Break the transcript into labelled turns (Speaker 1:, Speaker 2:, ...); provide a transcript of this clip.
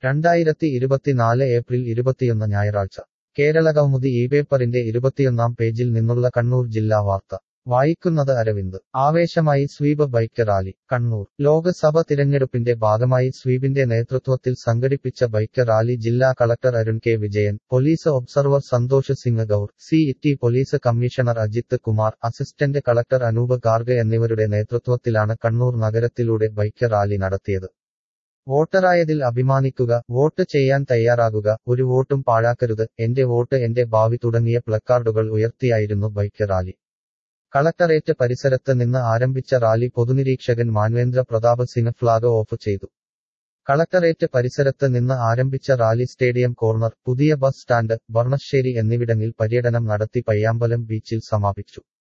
Speaker 1: രണ്ടായിരത്തി ഇരുപത്തിനാല് ഏപ്രിൽ ഇരുപത്തിയൊന്ന് ഞായറാഴ്ച കേരള കൗമുദി ഈ പേപ്പറിന്റെ ഇരുപത്തിയൊന്നാം പേജിൽ നിന്നുള്ള കണ്ണൂർ ജില്ലാ വാർത്ത വായിക്കുന്നത് അരവിന്ദ് ആവേശമായി SVEEP bike rally Kannur Lok Sabha തിരഞ്ഞെടുപ്പിന്റെ ഭാഗമായി സ്വീപിന്റെ നേതൃത്വത്തിൽ സംഘടിപ്പിച്ച ബൈക്ക് റാലി ജില്ലാ collector Arun K Vijayan police observer Santhosh Singh Gaur C T police commissioner Ajith Kumar assistant collector Anoop Garg എന്നിവരുടെ നേതൃത്വത്തിലാണ് കണ്ണൂർ നഗരത്തിലൂടെ ബൈക്ക് റാലി നടത്തിയത് വോട്ടറായതിൽ അഭിമാനിക്കുക വോട്ട് ചെയ്യാൻ തയ്യാറാകുക ഒരു വോട്ടും പാഴാക്കരുത് എന്റെ വോട്ട് എന്റെ ഭാവി തുടങ്ങിയ പ്ലക്കാർഡുകൾ ഉയർത്തിയായിരുന്നു ബൈക്ക് റാലി കളക്ടറേറ്റ് പരിസരത്ത് നിന്ന് ആരംഭിച്ച റാലി പൊതുനിരീക്ഷകൻ മാൻവേന്ദ്ര പ്രതാപ് സിംഗ് ഫ്ളാഗ് ഓഫ് ചെയ്തു കളക്ടറേറ്റ് പരിസരത്ത് നിന്ന് ആരംഭിച്ച റാലി സ്റ്റേഡിയം കോർണർ പുതിയ ബസ് സ്റ്റാൻഡ് ബർണശ്ശേരി എന്നിവിടങ്ങളിൽ പര്യടനം നടത്തി പയ്യാമ്പലം ബീച്ചിൽ സമാപിച്ചു